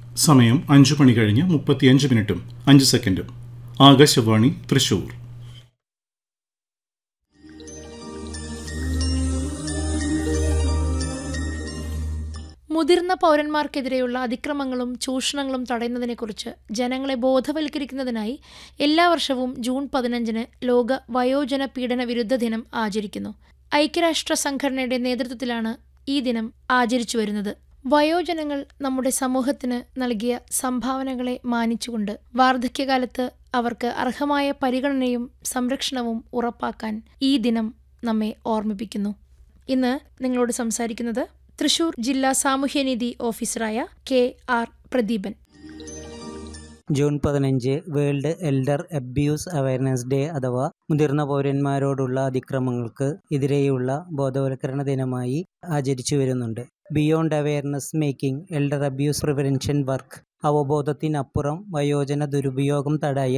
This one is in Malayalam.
സമയം അഞ്ചു മണി കഴിഞ്ഞ് മുപ്പത്തിയഞ്ച് മിനിറ്റും അഞ്ച് സെക്കൻഡും ആകാശവാണി തൃശൂർ മുതിർന്ന പൗരന്മാർക്കെതിരെയുള്ള അതിക്രമങ്ങളും ചൂഷണങ്ങളും തടയുന്നതിനെക്കുറിച്ച് ജനങ്ങളെ ബോധവൽക്കരിക്കുന്നതിനായി എല്ലാ വർഷവും ജൂൺ പതിനഞ്ചിന് ലോക വയോജന പീഡന വിരുദ്ധ ദിനം ആചരിക്കുന്നു ഐക്യരാഷ്ട്ര സംഘടനയുടെ നേതൃത്വത്തിലാണ് ഈ ദിനം ആചരിച്ചു വരുന്നത് വയോജനങ്ങൾ നമ്മുടെ സമൂഹത്തിന് നൽകിയ സംഭാവനകളെ മാനിച്ചുകൊണ്ട് വാർദ്ധക്യകാലത്ത് അവർക്ക് അർഹമായ പരിഗണനയും സംരക്ഷണവും ഉറപ്പാക്കാൻ ഈ ദിനം നമ്മെ ഓർമ്മിപ്പിക്കുന്നു ഇന്ന് നിങ്ങളോട് സംസാരിക്കുന്നത് തൃശൂർ ജില്ലാ സാമൂഹ്യനീതി ഓഫീസറായ കെ ആർ പ്രദീപൻ ജൂൺ പതിനഞ്ച് world elder abuse awareness day അഥവാ മുതിർന്ന പൗരന്മാരോടുള്ള അതിക്രമങ്ങൾക്ക് എതിരെയുള്ള ബോധവൽക്കരണ ദിനമായി ആചരിച്ചു വരുന്നുണ്ട് beyond awareness making elder abuse prevention work അവബോധത്തിനപ്പുറം വയോജന ദുരുപയോഗം തടയൽ